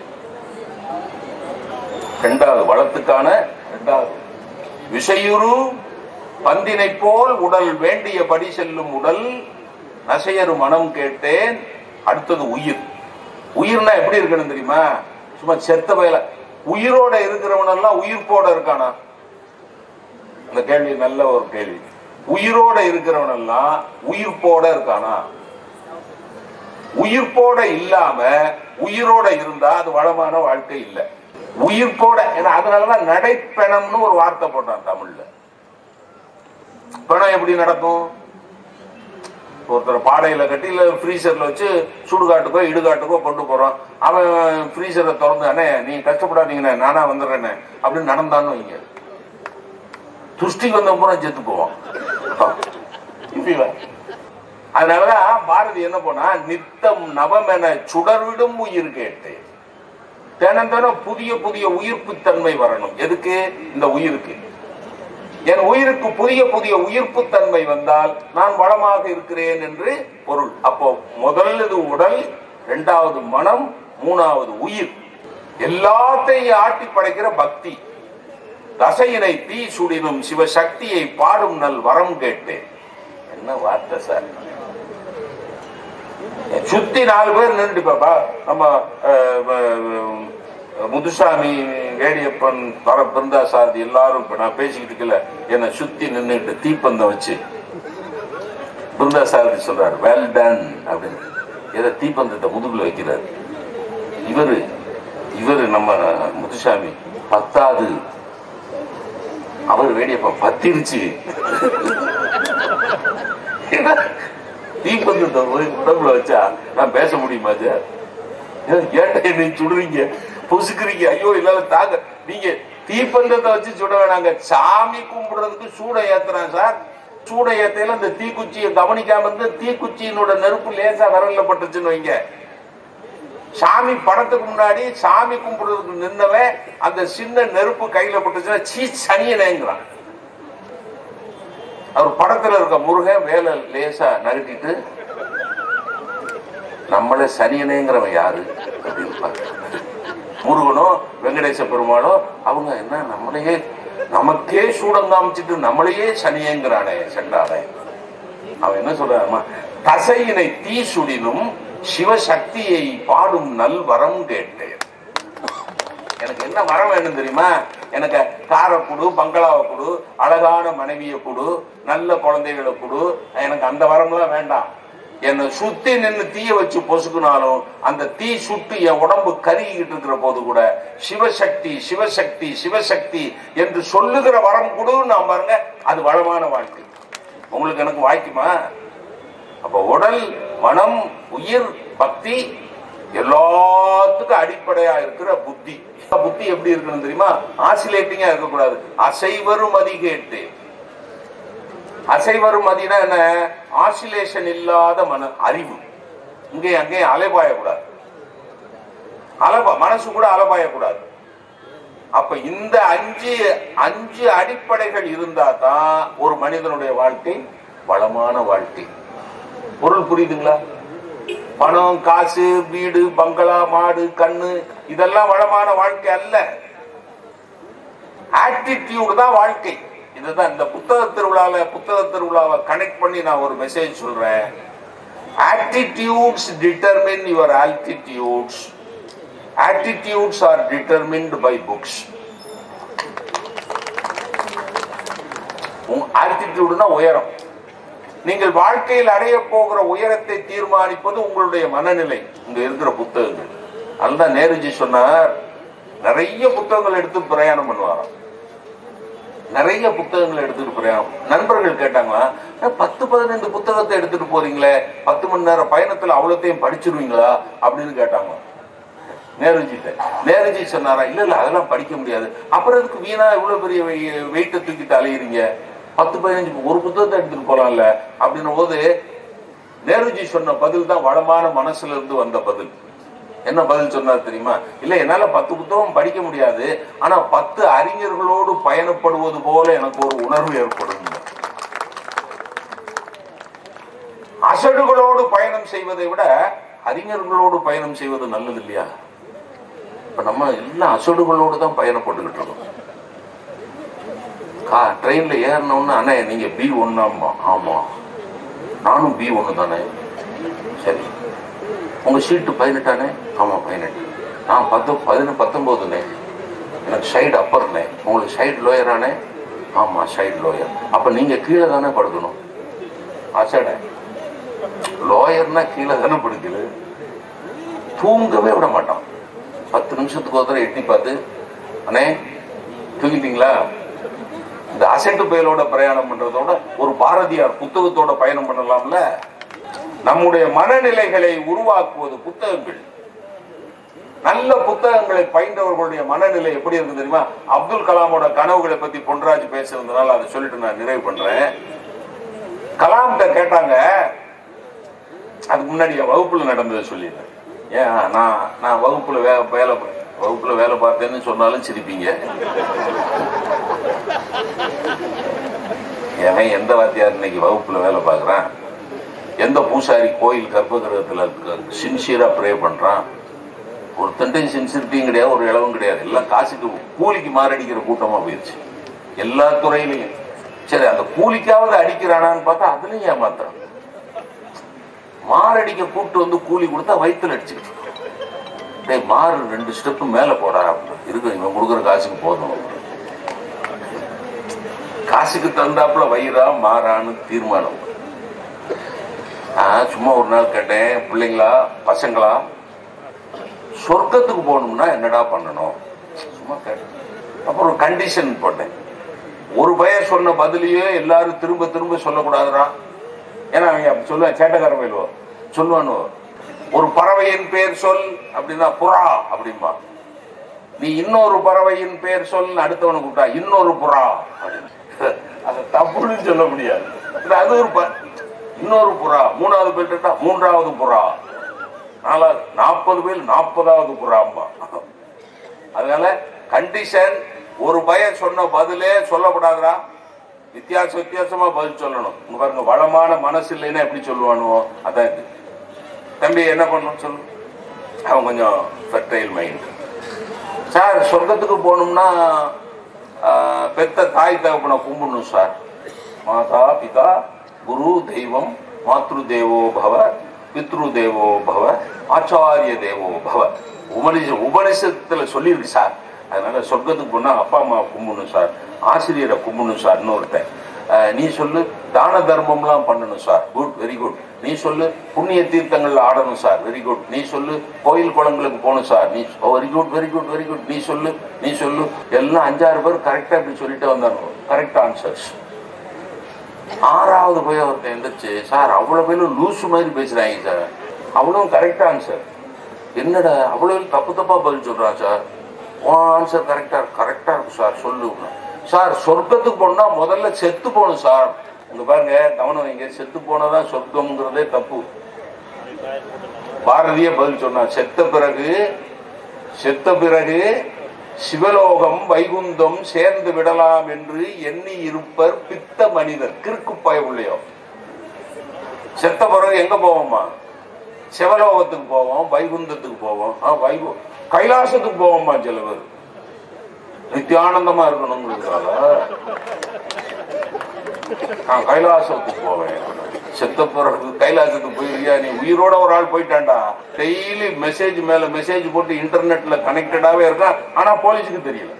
இரண்டாவது வளத்துக்கான இரண்டாவது விஷயுறு பந்தினை போல் உடல் வேண்டியபடி செல்லும் உடல் நசையறு மனம் கேட்டேன் அடுத்தது உயிர் உயிர்னா எப்படி இருக்கணும் தெரியுமா சும்மா செத்த வயல உயிரோட இருக்கிறவனெல்லாம் உயிர்ப்போட இருக்கானா இந்த கேள்வி நல்ல ஒரு கேள்வி உயிரோட இருக்கிறவனெல்லாம் உயிர்ப்போட இருக்கானா உயிர்ப்போட இல்லாம உயிரோட இருந்தா அது வளமான வாழ்க்கை இல்லை உயிர்ப்போட ஏன்னா அதனாலதான் நடைப்பெணம்னு ஒரு வார்த்தை போட்டான் தமிழ்ல பிணம் எப்படி நடக்கும் ஒருத்தர் பாடையில கட்டி இல்ல ஃப்ரீசர்ல வச்சு சுடுகாட்டுக்கோ இடுகாட்டுக்கோ கொண்டு போறோம் அவன் ஃப்ரீசரை திறந்து அண்ணே நீ கஷ்டப்படாதீங்கண்ணே நானா வந்துடுறேண்ணே அப்படின்னு நடந்தான்னு வைங்க துஷ்டி வந்த பூரா செத்து போவான் இப்படிவா. அதனாலதான் பாரதி என்ன போனா நித்தம் நவமென சுடர்விடும் உயிர் கேட்டு தினம் தினம் புதிய புதிய உயிர்ப்பு தன்மை வரணும் எதுக்கு இந்த உயிருக்கு என் உயிருக்கு புதிய புதிய உயிர்ப்பு தன்மை வந்தால் நான் வளமாக இருக்கிறேன் என்று பொருள் அப்போ முதல்ல உடல் இரண்டாவது மனம் மூணாவது உயிர் எல்லாத்தையும் ஆட்டி படைக்கிற பக்தி தசையினை தீ சுடினும் சிவசக்தியை பாடும் நல் வரம் கேட்டேன் என்ன வார்த்தை சார் சுத்தி நாலு பேர் நின்று பாப்பா நம்ம அஹ், அஹ், முத்துசாமி வேடியப்பன் பர பிருந்தா சாரதி எல்லாரும் இப்ப நான் பேசிக்கிட்டு இருக்கல என்னை சுத்தி நின்னுட்டு தீப்பந்தம் வச்சு பிருந்தா சாரதி சொல்றாரு வெல் டன் அப்படின்னு ஏதோ தீப்பந்தத்தை முதுகுல வைக்கிறாரு இவரு இவரு நம்ம முத்துசாமி பத்தாது அவர் வேடியப்பன் பத்திருச்சு ஏன்னா, தீப்பந்தத்தை போய் உடம்புல வச்சா நான் பேச முடியுமா சார் ஏன்டா என்னை சுடுறீங்க பொசுக்குறீங்க ஐயோ இல்லாத தாங்க நீங்க தீப்பந்தத்தை வச்சு சுட வேணாங்க சாமி கும்பிடுறதுக்கு சூட ஏத்துறான் சார் சூட ஏத்தையில இந்த தீக்குச்சியை கவனிக்காம இருந்து தீக்குச்சியினோட நெருப்பு லேசா விரல்ல பட்டுச்சுன்னு வைங்க சாமி படத்துக்கு முன்னாடி சாமி கும்பிடுறதுக்கு நின்னவன் அந்த சின்ன நெருப்பு கையில பட்டுச்சுன்னா சீ சனியனேங்கிறான் அவர் படத்துல இருக்க முருகன் வேலை லேசா நகட்டிட்டு நம்மளே சனியனேங்கிறவன் யாரு அப்படின்னு பார்க்க. முருகனோ வெங்கடேச பெருமாளோ அவங்க என்ன நம்மளையே நமக்கே சூடம் காமிச்சிட்டு நம்மளையே சனியேங்கிறானே சென்றானே அவன் என்ன சொல்றான் தசையினை தீ சுடினும் சிவசக்தியை பாடும் நல் வரம் கேட்டேன் எனக்கு என்ன வரம் வேணும் தெரியுமா எனக்கு காரை கொடு பங்களாவை கொடு அழகான மனைவியை கொடு நல்ல குழந்தைகளை கொடு எனக்கு அந்த வரம்லாம் வேண்டாம் என்னை சுத்தி நின்னு தீய வச்சு பொசுக்குனாலும் அந்த தீ சுட்டு என் உடம்பு கருகிக்கிட்டு இருக்கிற போது கூட சிவசக்தி சிவசக்தி சிவசக்தி என்று சொல்லுகிற வரம் கொடு நான் பாருங்க அது வளமான வாழ்க்கை உங்களுக்கு எனக்கு வாய்க்குமா அப்ப உடல் மனம் உயிர் பக்தி எல்லாத்துக்கும் அடிப்படையா இருக்கிற புத்தி புத்தி எப்படி இருக்கணும் தெரியுமா ஆசிலேட்டிங்கா இருக்கக்கூடாது அசைவரும் அதிகேட்டு அசைவரும் மதினா என்ன ஆசிலேஷன் இல்லாத மன அறிவு இங்கே அங்கே அலைபாயக்கூடாது அலபா மனசு கூட அலபாயக்கூடாது அப்ப இந்த அஞ்சு அஞ்சு அடிப்படைகள் இருந்தா தான் ஒரு மனிதனுடைய வாழ்க்கை வளமான வாழ்க்கை பொருள் புரியுதுங்களா பணம் காசு வீடு பங்களா மாடு கண்ணு இதெல்லாம் வளமான வாழ்க்கை அல்ல ஆட்டிடியூட் தான் வாழ்க்கை இதுதான் இந்த புத்தக திருவிழால புத்தக திருவிழாவை கனெக்ட் பண்ணி நான் ஒரு மெசேஜ் சொல்றேன் attitudes determine your altitudes attitudes are determined by books ஆல்டிடியூட்னா உயரம் நீங்கள் வாழ்க்கையில் அடைய போகிற உயரத்தை தீர்மானிப்பது உங்களுடைய மனநிலை இங்க இருக்கிற புத்தகங்கள் அதுதான் நேருஜி சொன்னார் நிறைய புத்தகங்கள் எடுத்து பிரயாணம் பண்ணுவாராம் நிறைய புத்தகங்களை எடுத்துட்டு பிரயாணம் நண்பர்கள் கேட்டாங்களா "அஹ், பத்து பதினைந்து புத்தகத்தை எடுத்துட்டு போறீங்களே பத்து மணி நேரம் பயணத்துல அவ்வளோத்தையும் படிச்சிருவீங்களா அப்படின்னு கேட்டாங்க நேருஜிட்ட நேருஜி சொன்னாரா இல்ல இல்ல அதெல்லாம் படிக்க முடியாது அப்புறம் எதுக்கு வீணா இவ்வளவு பெரிய வெயிட்டை தூக்கிட்டு அலையுறீங்க பத்து பதினஞ்சு ஒரு புத்தகத்தை எடுத்துட்டு போலாம்ல அப்படின்னும் போது நேருஜி சொன்ன பதில் தான் வளமான மனசுல இருந்து வந்த பதில் என்ன பதில் சொன்னார் தெரியுமா இல்ல என்னால பத்து புத்தகம் படிக்க முடியாது ஆனா பத்து அறிஞர்களோடு பயணப்படுவது போல எனக்கு ஒரு உணர்வு ஏற்படும் அசடுகளோடு பயணம் செய்வதை விட அறிஞர்களோடு பயணம் செய்வது நல்லது இல்லையா இப்ப நம்ம எல்லாம் அசடுகளோடு தான் பயணப்பட்டுக்கிட்டு இருக்கோம் கா ட்ரெயின்ல ஏறினோன்னு அண்ணே நீங்க பி ஒன்னாமா ஆமா நானும் பி ஒன்னு தானே சரி உங்க சீட்டு பதினெட்டானே ஆமா பதினெட்டு நான் பத்து பதினெட்டு பத்தொன்பதுனே எனக்கு சைடு அப்பர்னே உங்களுக்கு சைடு லோயரானே ஆமா சைடு லோயர் அப்ப நீங்க கீழே தானே படுக்கணும் ஆச்சாடே லோயர்னா கீழே தானே படுக்குது தூங்கவே விட மாட்டான் பத்து நிமிஷத்துக்கு ஒரு தடவை எட்டி பார்த்து அண்ணே தூங்கிட்டீங்களா இந்த அசட்டு பயலோட பிரயாணம் பண்றதோட ஒரு பாரதியார் புத்தகத்தோட பயணம் பண்ணலாம்ல நம்முடைய மனநிலைகளை உருவாக்குவது புத்தகங்கள் நல்ல புத்தகங்களை பயின்றவர்களுடைய மனநிலை எப்படி இருக்கு தெரியுமா அப்துல் கலாமோட கனவுகளை பத்தி பொன்ராஜ் பேசுறதுனால அதை சொல்லிட்டு நான் நிறைவு பண்றேன் கலாம்கிட்ட கேட்டாங்க அதுக்கு முன்னாடி என் வகுப்புல நடந்ததை சொல்லிடுறேன் ஏன் நான் நான் வகுப்புல வே வேலை வகுப்புல வேலை பார்த்தேன்னு சொன்னாலும் சிரிப்பீங்க ஏன் எந்த வாத்தியார் இன்னைக்கு வகுப்புல வேலை பார்க்கறான் எந்த பூசாரி கோயில் கர்ப்பகிரகத்துல சின்சியரா ப்ரே பண்றான் ஒருத்தன்ட்டையும் சின்சியரிட்டியும் கிடையாது ஒரு இளவும் கிடையாது எல்லாம் காசுக்கு கூலிக்கு மாரடிக்கிற கூட்டமா போயிடுச்சு எல்லா துறையிலையும் சரி அந்த கூலிக்காவது அடிக்கிறானான்னு பார்த்தா அதுலயும் ஏமாத்துறான் மாரடிக்க கூப்பிட்டு வந்து கூலி கொடுத்தா வயிற்றுல அடிச்சுக்கிட்டு டேய் மாறு ரெண்டு ஸ்டெப்பு மேல போடா இருக்கு இவன் கொடுக்குற காசுக்கு போதும் காசுக்கு தந்தாப்புல வயிறா மாறான்னு தீர்மானம் நான் சும்மா ஒரு நாள் கேட்டேன் பிள்ளைங்களா பசங்களா சொர்க்கத்துக்கு போகணும்னா என்னடா பண்ணணும் சும்மா கேட்டேன் அப்புறம் கண்டிஷன் போட்டேன் ஒரு பையன் சொன்ன பதிலையே எல்லாரும் திரும்ப திரும்ப சொல்லக்கூடாதுடா ஏன்னா அவங்க அப்படி சொல்லுவேன் சேட்டக்கார பயிலுவோ சொல்லுவானு ஒரு பறவையின் பேர் சொல் அப்படின்னா புறா அப்படிம்பா நீ இன்னொரு பறவையின் பேர் சொல் அடுத்தவனை கூப்பிட்டா இன்னொரு புறா அப்படின்னு அது தப்புன்னு சொல்ல முடியாது இது அது ஒரு ப- இன்னொரு புறா மூணாவது பேர் கேட்டா மூன்றாவது புறா நாலாவது நாற்பது பேர் நாற்பதாவது புறாம்பா அதனால கண்டிஷன் ஒரு பையன் சொன்ன பதிலே சொல்லப்படாதுடா வித்தியாச வித்தியாசமா பதில் சொல்லணும் இங்க பாருங்க வளமான மனசு இல்லைன்னா எப்படி சொல்லுவானுவோ அதான் இது தம்பி என்ன பண்ணணும் சொல்லு அவன் கொஞ்சம் ஃபெர்டைல் மைண்ட் சார் சொர்க்கத்துக்கு போகணும்னா ஆஹ், பெத்த தாய் தகப்பனை கும்பிடணும் சார் மாதா பிதா குரு தெய்வம் மாத்ரு தேவோ பவ பித்ரு தேவோ பவ ஆச்சாரிய தேவோ பவ உபனிஷ உபனிஷத்துல சொல்லியிருக்கு சார் அதனால சொர்க்கத்துக்கு போனா அப்பா அம்மா கும்பிடணும் சார் ஆசிரியரை கும்பிடணும் சார் இன்னொருத்தன் ஆஹ், நீ சொல்லு தான தர்மம்லாம் பண்ணணும் சார் குட் வெரி குட் நீ சொல்லு புண்ணிய தீர்த்தங்கள்ல ஆடணும் சார் வெரி குட் நீ சொல்லு கோயில் குளங்களுக்கு போகணும் சார் நீ very good very good very good நீ சொல்லு நீ சொல்லு எல்லாம் அஞ்சாறு பேர் கரெக்டா இப்படி சொல்லிட்டு வந்தாங்க கரெக்ட் ஆன்சர்ஸ் ஆறாவது போய் அவர்கிட்ட எந்திரிச்சு சார் அவ்வளவு பேரும் லூசு மாதிரி பேசுறாங்க சார் அவ்வளவும் கரெக்ட் ஆன்சர் என்னடா அவ்வளவு தப்பு தப்பா பதில் சொல்றான் சார் உன் ஆன்சர் கரெக்டா கரெக்டா இருக்கு சார் சொல்லு சார் சொர்க்கத்துக்கு போனா முதல்ல செத்து போகணும் சார் இங்க பாருங்க கவனம் வைங்க செத்து போனதான் சொர்க்கம்ங்கிறதே தப்பு பாரதிய பதில் சொன்னான் செத்த பிறகு செத்த பிறகு சிவலோகம் வைகுந்தம் சேர்ந்து விடலாம் என்று எண்ணி இருப்பர் பித்த மனிதர் கிறுக்கு பயவுள்ளையோ செத்த பிறகு எங்க போவோமா சிவலோகத்துக்கு போவோம் வைகுந்தத்துக்கு போவோம் ஆ, வைகு கைலாசத்துக்கு போவோமா சில பேர் நித்தியானந்தமா இருக்கணுங்கிறதுனால நான் கைலாசத்துக்கு போவேன் செத்த பிறகு கைலாசத்துக்கு போயிருக்கியா நீ உயிரோட ஒரு ஆள் போயிட்டான்டா டெய்லி மெசேஜ் மேல மெசேஜ் போட்டு இன்டர்நெட்ல கனெக்டடாவே இருக்கான் ஆனா போலீஸுக்கு தெரியல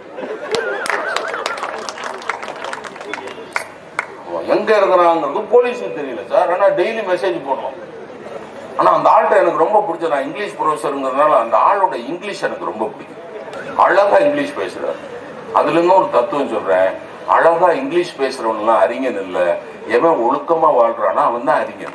அவன் எங்க இருக்கிறாங்கிறது போலீஸுக்கு தெரியல சார் ஆனா டெய்லி மெசேஜ் போடுறோம் ஆனா அந்த ஆள்கிட்ட எனக்கு ரொம்ப பிடிச்ச நான் இங்கிலீஷ் ப்ரொஃபஸருங்கிறதுனால அந்த ஆளோட இங்கிலீஷ் எனக்கு ரொம்ப பிடிக்கும் அழகா இங்கிலீஷ் பேசுறாரு அதுல இருந்து ஒரு தத்துவம் சொல்றேன் அழகா இங்கிலீஷ் பேசுறவன்லாம் அறிஞன் இல்ல எவன் ஒழுக்கமா வாழ்றானா அவன் தான் அறிஞன்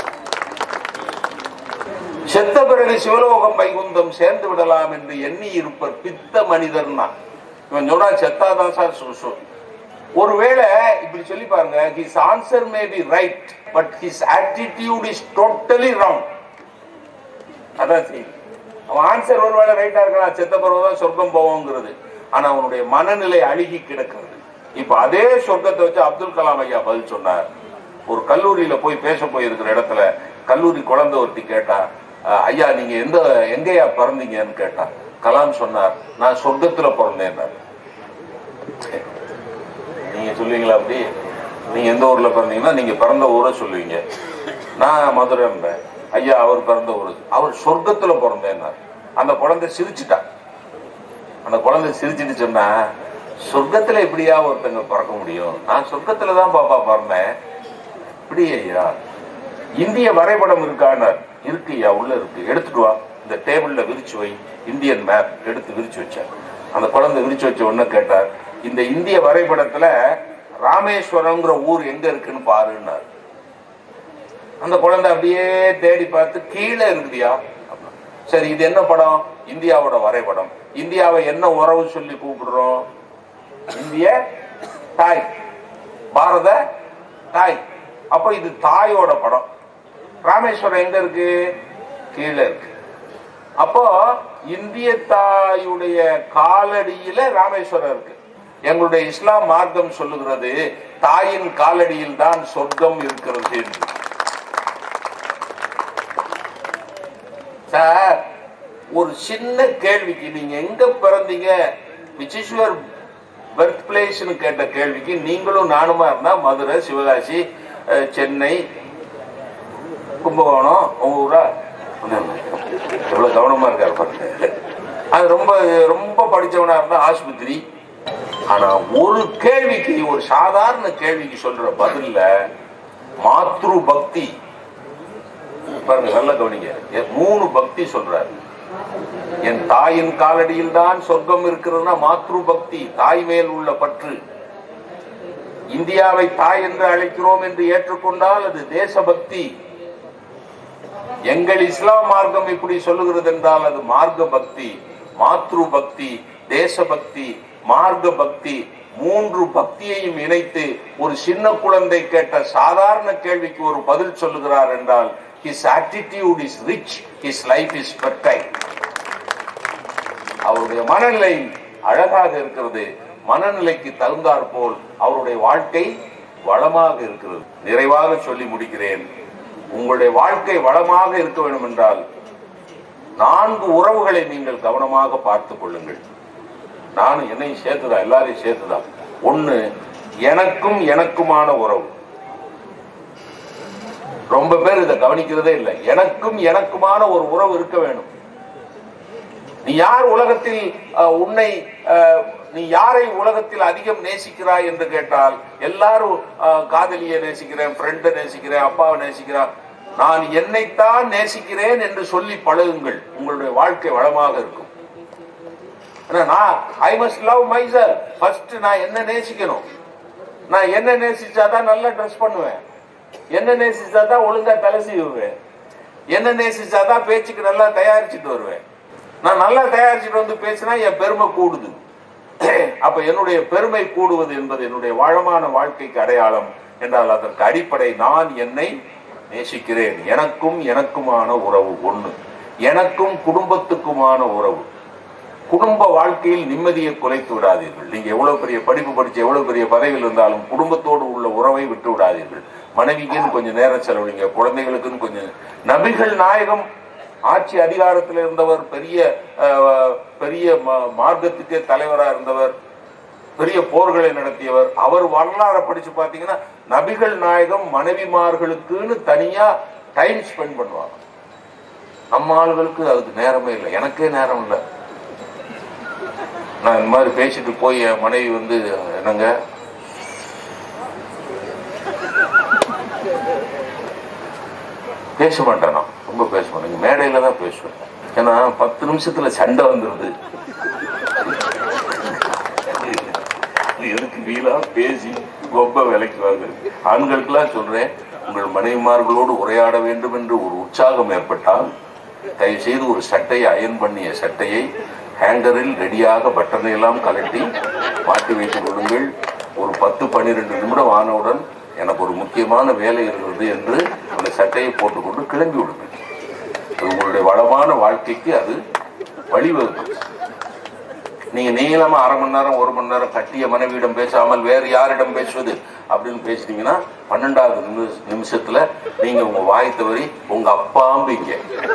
செத்த பிறகு சிவலோகம் வைகுந்தம் சேர்ந்து விடலாம் என்று எண்ணி இருப்பர் பித்த மனிதர்னா இவன் சொன்னா செத்தாதான் சார் சு- சு- ஒருவேளை இப்படி சொல்லி பாருங்க his answer may be right but his attitude is totally wrong அதான் செய்தி அவன் ஆன்சர் ஒருவேளை ரைட்டா இருக்கலாம் செத்த பிறகுதான் சொர்க்கம் போவோங்கிறது ஆனா அவனுடைய மனநிலை அழுகி கிடக்கிறது இப்ப அதே சொர்க்கத்தை வச்சு அப்துல் கலாம் ஐயா பதில் சொன்னார் ஒரு கல்லூரியில போய் பேச போயிருக்கிற இடத்துல கல்லூரி குழந்தை ஒருத்தி கேட்டா "அஹ், ஐயா நீங்க எந்த எங்கேயா பிறந்தீங்கன்னு கேட்டா கலாம் சொன்னார் நான் சொர்க்கத்துல பிறந்தேன் நீங்க சொல்லுவீங்களா அப்படி நீங்க எந்த ஊர்ல பிறந்தீங்கன்னா நீங்க பிறந்த ஊரை சொல்லுவீங்க நான் மதுரை இருந்தேன் ஐயா அவர் பிறந்த ஊரு அவர் சொர்க்கத்துல பிறந்தேன்னார் அந்த குழந்தை சிரிச்சுட்டா அந்த குழந்தை சிரிச்சுட்டு சொன்னா சொர்க்கத்துல எப்படியா ஒருத்தங்க பிறக்க முடியும் நான் சொர்க்கத்துல தான் பாப்பா பிறந்தேன் இப்படி ஐயா இந்திய வரைபடம் இருக்கானார் இருக்கு ஐயா உள்ள இருக்கு எடுத்துட்டு வா இந்த டேபிள்ல விரிச்சு வை இந்தியன் மேப் எடுத்து விரிச்சு வச்சார் அந்த குழந்தை விரிச்சு வச்ச உடனே கேட்டார் இந்த இந்திய வரைபடத்துல ராமேஸ்வரம்ங்கிற ஊர் எங்க இருக்குன்னு பாருன்னார் அந்த குழந்தை அப்படியே தேடி பார்த்து கீழே இருக்குதியா சரி இது என்ன படம் இந்தியாவோட வரைபடம் இந்தியாவை என்ன உறவு சொல்லி கூப்பிடுறோம் இந்திய தாய் பாரத தாய் அப்ப இது தாயோட படம் ராமேஸ்வரம் எங்க இருக்கு கீழே இருக்கு அப்போ இந்திய தாயுடைய காலடியில ராமேஸ்வரம் இருக்கு எங்களுடைய இஸ்லாம் மார்க்கம் சொல்லுகிறது தாயின் காலடியில் தான் சொர்க்கம் இருக்கிறது என்று சார் ஒரு சின்ன கேள்விக்கு நீங்க எங்க பிறந்தீங்க விச் இஸ் யுவர் பர்த் பிளேஸ்னு கேட்ட கேள்விக்கு நீங்களும் நானுமா இருந்தா மதுரை சிவகாசி அஹ், சென்னை கும்பகோணம் உங்க ஊரா எவ்வளவு கவனமா இருக்காரு பாருங்க அது ரொம்ப ரொம்ப படிச்சவனா இருந்தா ஆஸ்பத்திரி ஆனா ஒரு கேள்விக்கு ஒரு சாதாரண கேள்விக்கு சொல்ற பதில்ல மாத்ரு பக்தி பாருங்க நல்லா கவனிங்க எ- மூணு பக்தி சொல்றாரு என் தாயின் காலடியில் தான் சொர்க்கம் இருக்கிறதுனா மாத்ரு பக்தி தாய் மேல் உள்ள பற்று இந்தியாவை தாய் என்று அழைக்கிறோம் என்று ஏற்றுக்கொண்டால் அது தேசபக்தி எங்கள் இஸ்லாம் மார்க்கம் இப்படி சொல்லுகிறது என்றால் அது மார்க்க பக்தி மாத்ரு பக்தி தேசபக்தி மார்க்க பக்தி மூன்று பக்தியையும் இணைத்து ஒரு சின்ன குழந்தை கேட்ட சாதாரண கேள்விக்கு ஒரு பதில் சொல்லுகிறார் என்றால் his attitude is rich his life is fertile அவருடைய மனநிலை அழகாக இருக்கிறது மனநிலைக்கு தகுந்தாற் போல் அவருடைய வாழ்க்கை வளமாக இருக்கிறது நிறைவாக சொல்லி முடிக்கிறேன் உங்களுடைய வாழ்க்கை வளமாக இருக்க வேண்டும் என்றால் நான்கு உறவுகளை நீங்கள் கவனமாக பார்த்துக் கொள்ளுங்கள் நானும் என்னையும் சேர்த்துதான் எல்லாரையும் சேர்த்துதான் ஒண்ணு எனக்கும் எனக்குமான உறவு ரொம்ப பேர் இதை கவனிக்கிறதே இல்லை எனக்கும் எனக்குமான ஒரு உறவு இருக்க வேண்டும் நீ யார் உலகத்தில் அஹ், உன்னை அஹ், நீ யாரை உலகத்தில் அதிகம் நேசிக்கிறாய் என்று கேட்டால் எல்லாரும் அஹ், காதலியை நேசிக்கிறேன் ஃப்ரெண்டை நேசிக்கிறேன் அப்பாவை நேசிக்கிறேன் நான் என்னைத்தான் நேசிக்கிறேன் என்று சொல்லி பழகுங்கள் உங்களுடைய வாழ்க்கை வளமாக இருக்கும் ஆனா, நான் I must love myself first நான் என்ன நேசிக்கணும் நான் என்ன நேசிச்சாதான் நல்லா ட்ரெஸ் பண்ணுவேன் என்ன நேசிச்சாதான் ஒழுங்கா தலை சீவுவேன் என்ன நேசிச்சாதான் பேச்சுக்கு நல்லா தயாரிச்சுட்டு வருவேன் நான் நல்லா தயாரிச்சுட்டு வந்து பேசினா என் பெருமை கூடுது அப்ப என்னுடைய பெருமை கூடுவது என்பது என்னுடைய வளமான வாழ்க்கைக்கு அடையாளம் என்றால் அதற்கு அடிப்படை நான் என்னை நேசிக்கிறேன் எனக்கும் எனக்குமான உறவு ஒண்ணு எனக்கும் குடும்பத்துக்குமான உறவு குடும்ப வாழ்க்கையில் நிம்மதியை குலைத்து விடாதீர்கள் நீங்க எவ்வளவு பெரிய படிப்பு படிச்சு எவ்வளவு பெரிய பதவியில் இருந்தாலும் குடும்பத்தோடு உள்ள உறவை விட்டு விடாதீர்கள் மனைவிக்குன்னு கொஞ்சம் நேரம் செலவழிங்க குழந்தைகளுக்குன்னு கொஞ்சம் நபிகள் நாயகம் ஆட்சி அதிகாரத்தில் இருந்தவர் பெரிய அஹ், பெரிய ம- மார்க்கத்துக்கே தலைவரா இருந்தவர் பெரிய போர்களை நடத்தியவர் அவர் வரலாறை படிச்சு பாத்தீங்கன்னா நபிகள் நாயகம் மனைவிமார்களுக்குன்னு தனியா டைம் ஸ்பெண்ட் பண்ணுவாங்க நம்ம ஆளுகளுக்கு அதுக்கு நேரமே இல்லை எனக்கே நேரம் இல்லை நான் இந்த மாதிரி பேசிட்டு போய் என் மனைவி வந்து என்னங்க பேச மாட்டேன் நான் ரொம்ப பேச மாட்டேன் மேடையில தான் பேசுவேன் ஏன்னா பத்து நிமிஷத்துல சண்டை வந்துருது எதுக்கு வீலா பேசி ரொம்ப விலைக்கு வாங்குறது ஆண்களுக்கெல்லாம் சொல்றேன் உங்கள் மனைவிமார்களோடு உரையாட வேண்டும் என்று ஒரு உற்சாகம் ஏற்பட்டால் தயவு செய்து ஒரு சட்டையை அயன் பண்ணிய சட்டையை ஹேங்கரில் ரெடியாக பட்டனை எல்லாம் கலட்டி மாட்டி வைத்துக் கொள்ளுங்கள் ஒரு பத்து பன்னிரெண்டு நிமிடம் ஆனவுடன் எனக்கு ஒரு முக்கியமான வேலை இருக்கிறது என்று அந்த சட்டையை போட்டுக்கொண்டு கிளம்பி விடுங்கள் அது உங்களுடைய வளமான வாழ்க்கைக்கு அது வழிவகுக்கும் நீங்க நீளமா அரை மணி நேரம் ஒரு மணி நேரம் கட்டிய மனைவியிடம் பேசாமல் வேறு யாரிடம் பேசுவது அப்படின்னு பேசிட்டீங்கன்னா பன்னெண்டாவது நிமி- நிமிஷத்துல நீங்க உங்க வாய் தவறி உங்க அப்பாம்பிங்க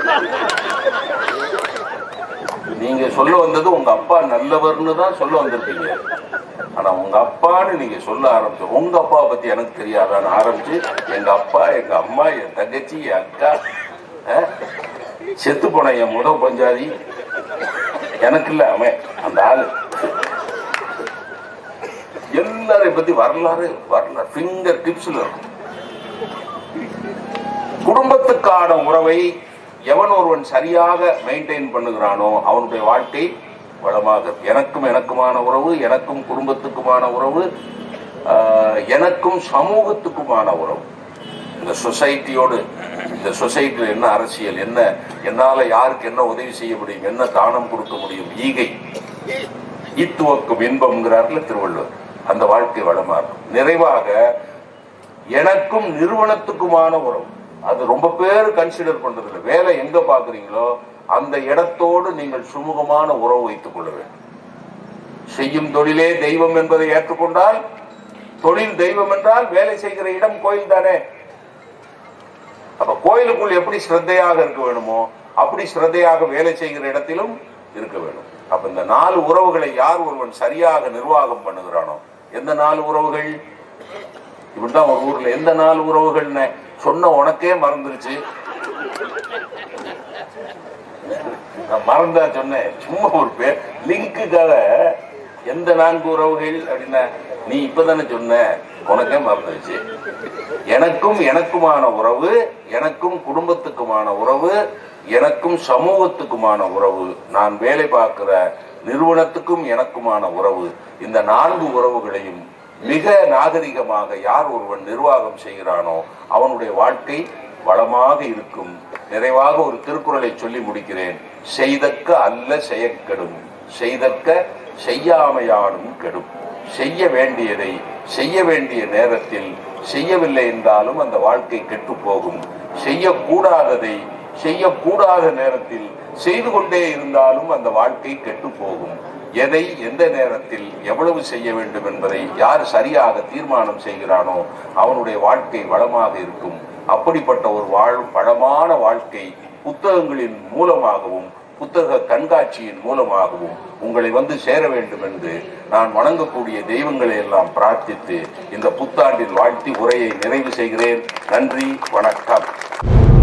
நீங்க சொல்ல வந்தது உங்க அப்பா நல்லவர்னு தான் சொல்ல வந்திருக்கீங்க ஆனா உங்க அப்பான்னு நீங்க சொல்ல ஆரம்பிச்சு உங்க அப்பாவை பத்தி எனக்கு தெரியாதான்னு ஆரம்பிச்சு எங்க அப்பா எங்க அம்மா என் தங்கச்சி என் அக்கா அஹ்? செத்து போன என் முத பஞ்சாதி எனக்கு இல்ல அவன் அந்த ஆளு எல்லாரையும் பத்தி வரலாறு வரலாறு பிங்கர் டிப்ஸ்ல இருக்கும் குடும்பத்துக்கான உறவை எவன் ஒருவன் சரியாக மெயின்டைன் பண்ணுகிறானோ அவனுடைய வாழ்க்கை வளமாக இருக்கும். எனக்கும் எனக்குமான உறவு எனக்கும் குடும்பத்துக்குமான உறவு ஆஹ், எனக்கும் சமூகத்துக்குமான உறவு இந்த சொசைட்டியோடு இந்த சொசைட்டியில் என்ன அரசியல் என்ன என்னால யாருக்கு என்ன உதவி செய்ய முடியும் என்ன தானம் கொடுக்க முடியும் ஈகை ஈத்துவக்கும் இன்பம்ங்கிறார்ல திருவள்ளுவர் அந்த வாழ்க்கை வளமா இருக்கும் நிறைவாக எனக்கும் நிறுவனத்துக்குமான உறவு அது ரொம்ப பேர் கன்சிடர் பண்றது இல்லை வேலை எங்க பாக்குறீங்களோ அந்த இடத்தோடு நீங்கள் சுமூகமான உறவு வைத்துக் கொள்ள வேண்டும் செய்யும் தொழிலே தெய்வம் என்பதை ஏற்றுக்கொண்டால் தொழில் தெய்வம் என்றால் வேலை செய்கிற இடம் கோயில் தானே அப்ப கோயிலுக்குள் எப்படி ஸ்ரத்தையாக இருக்க வேணுமோ அப்படி ஸ்ரத்தையாக வேலை செய்கிற இடத்திலும் இருக்க வேண்டும் அப்ப இந்த நாலு உறவுகளை யார் ஒருவன் சரியாக நிர்வாகம் பண்ணுகிறானோ எந்த நாலு உறவுகள் இப்படிதான் ஒரு ஊர்ல எந்த நாலு உறவுகள்னு சொன்ன உனக்கே மறந்துருச்சு நான் மறந்தா சொன்னேன் சும்மா ஒரு பேர் லிங்குக்காக எந்த நான்கு உறவுகள் அப்படின்னா நீ இப்பதானே சொன்ன உனக்கே மறந்துருச்சு எனக்கும் எனக்குமான உறவு எனக்கும் குடும்பத்துக்குமான உறவு எனக்கும் சமூகத்துக்குமான உறவு நான் வேலை பார்க்கிற நிறுவனத்துக்கும் எனக்குமான உறவு இந்த நான்கு உறவுகளையும் மிக நாகரிகமாக யார் ஒருவன் நிர்வாகம் செய்கிறானோ அவனுடைய வாழ்க்கை வளமாக இருக்கும் நிறைவாக ஒரு திருக்குறளை சொல்லி முடிக்கிறேன் செய்தக்க அல்ல செயற்கெடும் செய்தக்க செய்யாமையானும் கெடும் செய்ய வேண்டியதை செய்ய வேண்டிய நேரத்தில் செய்யவில்லை என்றாலும் அந்த வாழ்க்கை கெட்டு போகும் செய்யக்கூடாததை செய்யக்கூடாத நேரத்தில் செய்து கொண்டே இருந்தாலும் அந்த வாழ்க்கை கெட்டு போகும் எதை எந்த நேரத்தில் எவ்வளவு செய்ய வேண்டும் என்பதை யார் சரியாக தீர்மானம் செய்கிறானோ அவனுடைய வாழ்க்கை வளமாக இருக்கும் அப்படிப்பட்ட ஒரு வாழ் வளமான வாழ்க்கை புத்தகங்களின் மூலமாகவும் புத்தக கண்காட்சியின் மூலமாகவும் உங்களை வந்து சேர வேண்டும் என்று நான் வணங்கக்கூடிய தெய்வங்களை எல்லாம் பிரார்த்தித்து இந்த புத்தாண்டில் வாழ்த்தி உரையை நிறைவு செய்கிறேன் நன்றி வணக்கம்